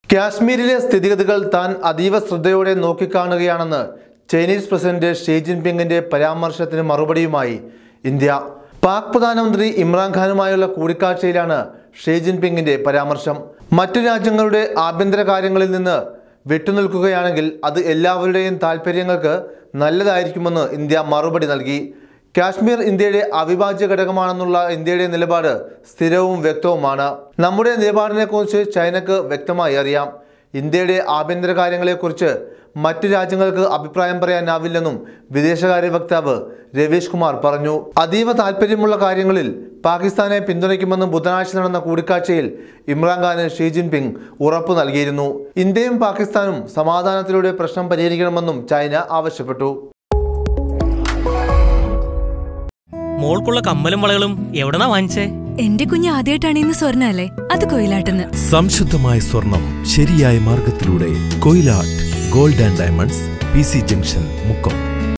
കാശ്മീരിലെ സ്ഥിതിഗതികൾ താൻ അതീവ ശ്രദ്ധയോടെ നോക്കിക്കാണുകയാണെന്ന് ചൈനീസ് പ്രസിഡന്റ് ഷീ ജിൻപിങ്ങിന്റെ പരാമർശത്തിന് മറുപടിയുമായി ഇന്ത്യ പാക് പ്രധാനമന്ത്രി ഇമ്രാൻഖാനുമായുള്ള കൂടിക്കാഴ്ചയിലാണ് ഷീ ജിൻപിങ്ങിന്റെ പരാമർശം മറ്റു രാജ്യങ്ങളുടെ ആഭ്യന്തര കാര്യങ്ങളിൽ നിന്ന് വിട്ടുനിൽക്കുകയാണെങ്കിൽ അത് എല്ലാവരുടെയും താൽപ്പര്യങ്ങൾക്ക് നല്ലതായിരിക്കുമെന്ന് ഇന്ത്യ മറുപടി നൽകി കാശ്മീർ ഇന്ത്യയുടെ അവിഭാജ്യ ഘടകമാണെന്നുള്ള ഇന്ത്യയുടെ നിലപാട് സ്ഥിരവും വ്യക്തവുമാണ് നമ്മുടെ നിലപാടിനെക്കുറിച്ച് ചൈനക്ക് വ്യക്തമായി അറിയാം ഇന്ത്യയുടെ ആഭ്യന്തര കാര്യങ്ങളെക്കുറിച്ച് മറ്റു രാജ്യങ്ങൾക്ക് അഭിപ്രായം പറയാനാവില്ലെന്നും വിദേശകാര്യ വക്താവ് രവീഷ് കുമാർ പറഞ്ഞു അതീവ താല്പര്യമുള്ള കാര്യങ്ങളിൽ പാകിസ്ഥാനെ പിന്തുണയ്ക്കുമെന്ന് ബുധനാഴ്ച നടന്ന കൂടിക്കാഴ്ചയിൽ ഇമ്രാൻഖാന് ഷീ ജിൻപിങ് ഉറപ്പു നൽകിയിരുന്നു ഇന്ത്യയും പാകിസ്ഥാനും സമാധാനത്തിലൂടെ പ്രശ്നം പരിഹരിക്കണമെന്നും ചൈന ആവശ്യപ്പെട്ടു മോൾക്കുള്ള കമ്മലും വളകളും എവിടെന്നാ വാങ്ങിച്ചേ എന്റെ കുഞ്ഞ് ആദ്യമായിട്ടാണ് ഇന്ന് സ്വർണ്ണ അല്ലേ അത് കൊയിലാട്ടെന്ന് സംശുദ്ധമായ സ്വർണം ശരിയായ മാർഗത്തിലൂടെ Koyilatt gold and diamonds P C junction Mukkam